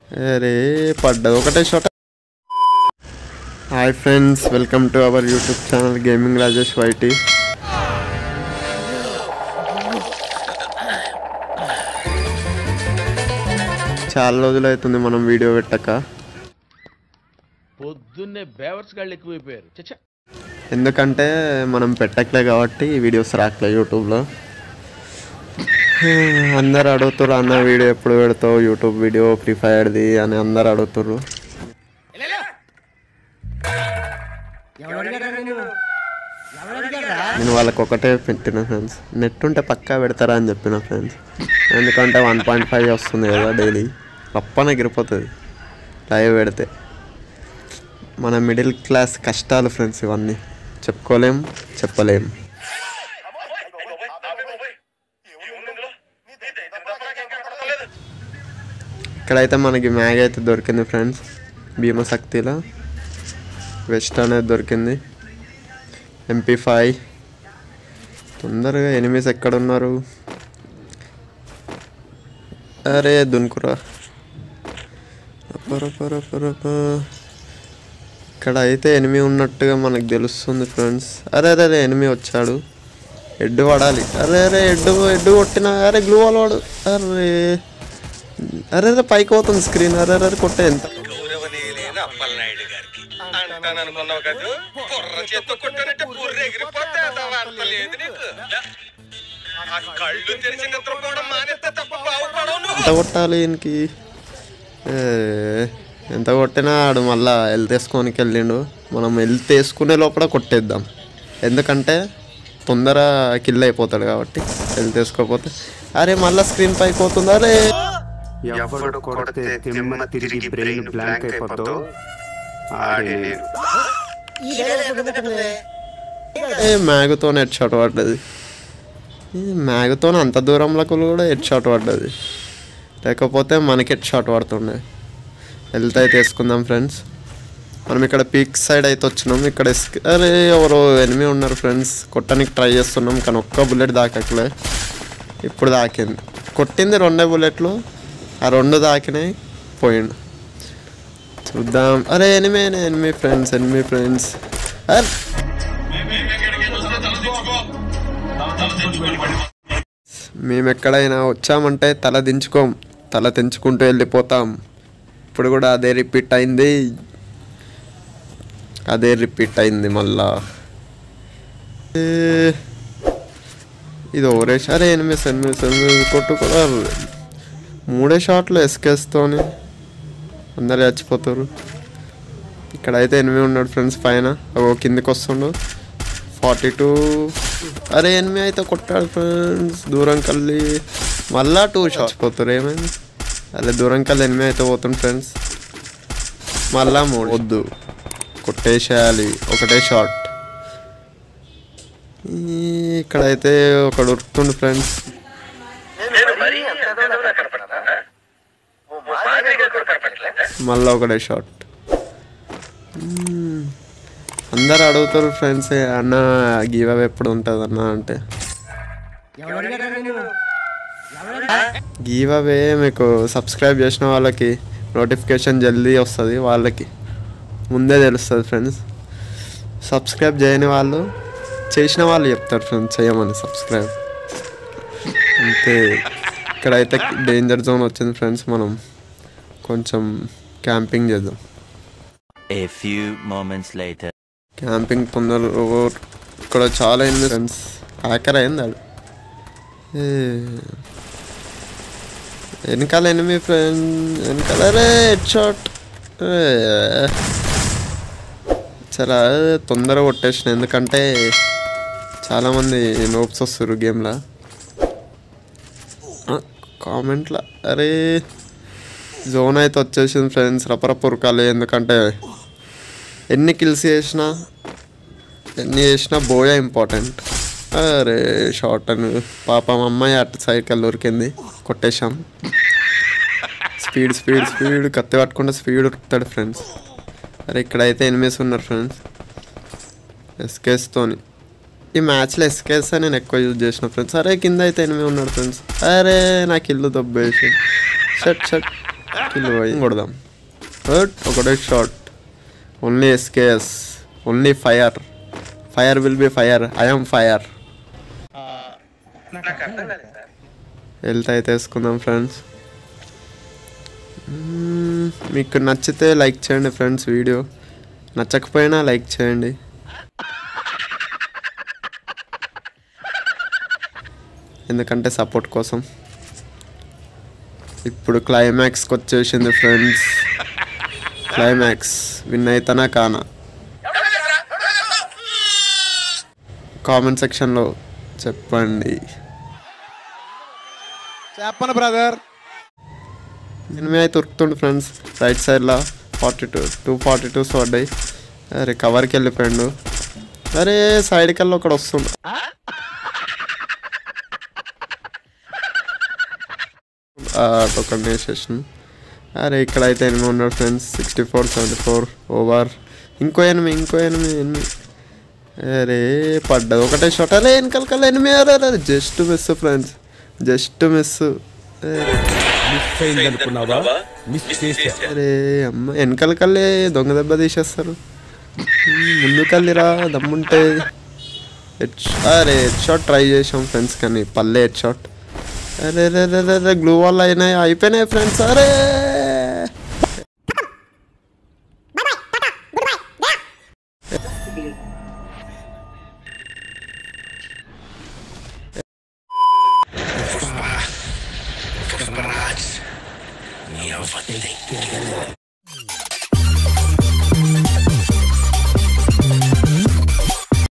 అరే పడ్డది ఒకటే shot hi friends welcome to our YouTube channel gaming Rajesh YT చాలా రోజులు అవుతుంది మనం వీడియో పెట్టక పొద్దున్నే బేవర్స్ గాళ్ళు ఎక్కువైపోయారు చచ్చా ఎందుకంటే మనం పెట్టట్లే కాబట్టి ఈ వీడియోస్ రాట్లే యూట్యూబ్లో అందరు అడుగుతారు అన్న వీడియో ఎప్పుడు పెడతావు యూట్యూబ్ వీడియో ఫ్రీ ఫైర్ది అని అందరు అడుగుతారు నేను వాళ్ళకి ఒకటే పెట్టిన ఫ్రెండ్స్ నెట్ ఉంటే పక్కా పెడతారా అని చెప్పిన ఫ్రెండ్స్ ఎందుకంటే వన్ పాయింట్ ఫైవ్ వస్తుంది కదా డైలీ రప్పన ఎగిరిపోతుంది లైవ్ పెడితే మన మిడిల్ క్లాస్ కష్టాలు ఫ్రెండ్స్ ఇవన్నీ చెప్పుకోలేం చెప్పలేం ఇక్కడైతే మనకి మ్యాగ్ అయితే దొరికింది ఫ్రెండ్స్ భీమశక్తిలో వెస్ట్ అనేది దొరికింది ఎంపీ ఫైవ్ తొందరగా ఎనిమిస్ ఎక్కడ ఉన్నారు అరే దున్కురా రప రప రప రప. ఇక్కడ అయితే ఎనిమి ఉన్నట్టుగా మనకు తెలుస్తుంది ఫ్రెండ్స్ అరే అరే అరే ఎనిమి వచ్చాడు ఎడ్డు పడాలి అరే అరే ఎడ్డు ఎడ్డు కొట్టిన అరే గ్లూ వాల్ వాడు అరే అరే అరే పైకి పోతుంది స్క్రీన్ అరే అరే కొట్టే ఎంత గౌరవనీయులైన అప్పలనాయుడు గారికి అంటాను అనుకున్నావు కదా కుర్ర చేత్తో కొట్టానంటే బుర్ర ఎగిరిపోతే అది వార్త లేదు నీకు ఆ కళ్ళు తెరిచి నిద్రపోవడం మానేస్తే తప్ప బాగుపడవు నువ్వు ఎంత కొట్టాలి ఈయనకి ఏ, ఎంత కొట్టినా ఆడు మళ్ళా హెల్త్ వేసుకోనికి వెళ్ళిండు మనం హెల్త్ వేసుకునే లోపల కొట్టేద్దాం ఎందుకంటే తొందర కిల్ అయిపోతాడు కాబట్టి హెల్త్ వేసుకోకపోతే అరే మళ్ళా స్క్రీన్ పైకి పోతుంది అరే ఎవడు కొడితే తిమ్మ తిరిగి బ్రెయిన్ బ్లాంక్ అయిపోతావు ఆడే ఏ మ్యాగ్తో హెడ్ షాట్ పడ్డది ఈ మ్యాగ్తో అంత దూరంలోకి కూడా హెడ్ షాట్ పడ్డది లేకపోతే మనకి హెడ్ షాట్ పడుతుండే హెల్త్ అయితే వేసుకుందాం ఫ్రెండ్స్ మనం ఇక్కడ పీక్ సైడ్ అయితే వచ్చినాం ఇక్కడ ఎస్క్- అరే ఎవరో ఎనిమి ఉన్నారు ఫ్రెండ్స్ కొట్టడానికి ట్రై చేస్తున్నాం కానీ ఒక్క బుల్లెట్ దాకట్లే ఇప్పుడు దాకింది కొట్టింది రెండే బుల్లెట్లు ఆ రెండు దాకినాయి పోయిండు చూద్దాం అరే enemy enemy friends enemy friends అరే మేము ఎక్కడైనా వచ్చామంటే తల దించుకోం తల తెంచుకుంటూ వెళ్ళిపోతాం ఇప్పుడు కూడా అదే రిపీట్ అయింది అదే రిపీట్ అయింది మళ్ళా ఏ, ఇది ఓరే సరే ఎనిమిది ఎనిమిది ఎనిమిది కొట్టుకోరా మూడే షాట్లు ఎస్కేస్తోని అందరు చచ్చిపోతారు ఇక్కడైతే ఎనిమిది ఉన్నాడు ఫ్రెండ్స్ పైన ఓ కిందికి వస్తుండు ఫార్టీ టూ అరే ఎనిమిది అయితే కొట్టాడు ఫ్రెండ్స్ దూరం కల్లి మళ్ళా టూ షాట్స్ పోతారు ఏమైంది అరే దూరం కల్లి ఎనిమిది అయితే పోతుంది ఫ్రెండ్స్ మళ్ళా మూడు వద్దు కొట్టేసేయాలి ఒకటే షాట్ ఈ- ఇక్కడైతే ఒకడు ఉరుకుతుండు ఫ్రెండ్స్ మళ్ళీ ఒకటే షాట్ మ్మ్. అందరు అడుగుతారు ఫ్రెండ్స్ అన్న గివ్ అవే ఎప్పుడు ఉంటుంది అన్న అంటే గివ్ అవే మీకు సబ్స్క్రైబ్ చేసిన వాళ్ళకి నోటిఫికేషన్ జల్దీ వస్తుంది వాళ్ళకి ముందే తెలుస్తుంది ఫ్రెండ్స్ సబ్స్క్రైబ్ చేయని వాళ్ళు చేసిన వాళ్ళు చెప్తారు ఫ్రెండ్స్ చేయమని సబ్స్క్రైబ్ అంతే ఇక్కడైతే డేంజర్ జోన్ వచ్చింది ఫ్రెండ్స్ మనం కొంచెం క్యాంపింగ్ చేద్దాం A few moments later. Camping తొందర ఇక్కడ చాలా అయింది ఫ్రెండ్స్ హ్యాకర్ అయింది ఆడు ఏ. వెనకాల ఎనిమి ఫ్రెండ్ వెనకాల రే హెడ్ షాట్ చాలా తొందరగా కొట్టేసిన ఎందుకంటే చాలామంది నోప్స్ వస్తారు గేమ్లో కామెంట్లో అరే జోన్ అయితే వచ్చేసింది ఫ్రెండ్స్ రపరప ఉరకాలి ఎందుకంటే ఎన్ని కిల్స్ చేసినా ఎన్ని చేసినా బోయా ఇంపార్టెంట్ అరే షార్ట్ అని పాపం అమ్మాయి అటు సైకిల్ దొరికింది కొట్టేశాం స్పీడ్ స్పీడ్ స్పీడ్ కత్తి పట్టుకుంటే స్పీడ్ ఉరుకుతాడు ఫ్రెండ్స్ అరే ఇక్కడైతే ఎనిమిస్ ఉన్నారు ఫ్రెండ్స్ ఎస్కేస్తోని ఈ మ్యాచ్లో ఎస్కేస్ నేను ఎక్కువ యూజ్ చేసిన ఫ్రెండ్స్ అరే కింద అయితే ఎనిమిది ఉన్నాడు ఫ్రెండ్స్ అరే నాకు ఇల్లు దొబ్బేసి షట్ షట్ కిల్ పోయి కొడదాం హట్ ఒకటే shot only SKS only fire fire will be fire I'm fire నాకు అర్థం కాలేదు సార్ హెల్త్ అయితే వేసుకుందాం ఫ్రెండ్స్ మ్మ్, మీకు నచ్చితే లైక్ చేయండి ఫ్రెండ్స్ వీడియో నచ్చకపోయినా లైక్ చేయండి ఎందుకంటే సపోర్ట్ కోసం ఇప్పుడు క్లైమాక్స్కి వచ్చేసింది ఫ్రెండ్స్ క్లైమాక్స్ విన్ అయితేనా కానా కామెంట్ సెక్షన్లో చెప్పండి చెప్పను బ్రదర్ ఎనిమిది అయితే ఉరుకుతుండు ఫ్రెండ్స్ రైట్ సైడ్లో forty two two forty twos పడ్డాయి అరే కవర్కి వెళ్ళిపోయాడు అరే సైడ్కి వెళ్ళి ఒకడు వస్తుండు టోకన్ వేసేసాను అరే ఇక్కడ అయితే ఎనిమిది ఉన్నాడు friends sixty four seventy four over ఇంకో ఎనిమిది ఇంకో ఎనిమిది ఎనిమిది అరే పడ్డది ఒకటే షాట్ అరే వెనకాల ఎనిమిది అరే అరే just miss friends just miss అరే అమ్మ వెనకాల కల్లే దొంగ దెబ్బ తీసేస్తారు ఉమ్, ముందు కల్లిరా దమ్ముంటే హెడ్ షా- అరే హెడ్ షాట్ ట్రై చేసాం ఫ్రెండ్స్ కానీ పల్లె హెడ్ షాట్ అరే రే రే రే రే గ్లూ వల్ల అయినాయి అయిపోయినాయి ఫ్రెండ్స్ అరే పుష్పరాజ్ నీ అవ్వ